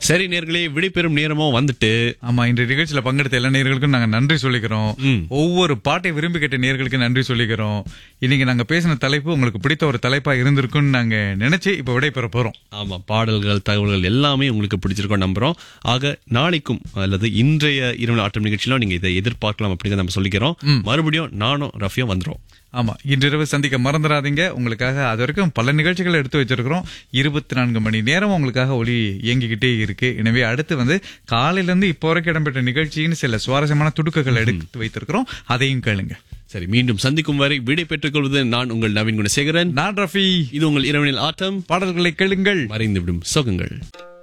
சரி நேர்களே விடைபெறும் நேரமும் வந்துட்டு ஆமா இந்த நிகழ்ச்சியில பங்கெடுத்த எல்லா நேர்களுக்கும் நாங்க நன்றி சொல்லிக்கிறோம் ம். ஒவ்வொரு பாட்டை விரும்பி கேட்ட நேர்களுக்கு நன்றி சொல்லிக்கிறோம் இன்னைக்கு நாங்க பேசின தலைப்பு உங்களுக்கு பிடித்த ஒரு தலைப்பா இருந்திருக்கும்னு நாங்க நினைச்சு இப்ப விடைபெற போறோம் ஆமா பாடல்கள் தகவல்கள் எல்லாமே உங்களுக்கு பிடிச்சிருக்கோம் நம்புறோம் ஆக நாளைக்கும் அல்லது இன்றைய இரவு ஆட்டம் நிகழ்ச்சியில நீங்க இதை எதிர்பார்க்கலாம் அப்படிங்கறத நம்ம சொல்லிக்கிறோம் மறுபடியும் நானும் ரஃபியும் வந்துரும் ஆமா இன்றிரவு சந்திக்க மறந்துடாதீங்க உங்களுக்காக அது வரைக்கும் பல நிகழ்ச்சிகள் எடுத்து வச்சிருக்கிறோம் இருபத்தி நான்கு மணி நேரம் உங்களுக்காக ஒளி இயங்கிக்கிட்டே இருக்கு எனவே அடுத்து வந்து காலையில இருந்து இப்போ வரைக்கும் இடம்பெற்ற நிகழ்ச்சின்னு சில சுவாரஸ்யமான துடுக்குகள் எடுத்து வைத்திருக்கிறோம் அதையும் கேளுங்க சரி மீண்டும் சந்திக்கும் வரை விடை பெற்றுக் கொள்வது நான் உங்கள் நவீன் குணசேகரன் நான் ரஃபி இது உங்கள் இரவனில் ஆட்டம் பாடல்களை கேளுங்கள் மறைந்துவிடும் சோகங்கள்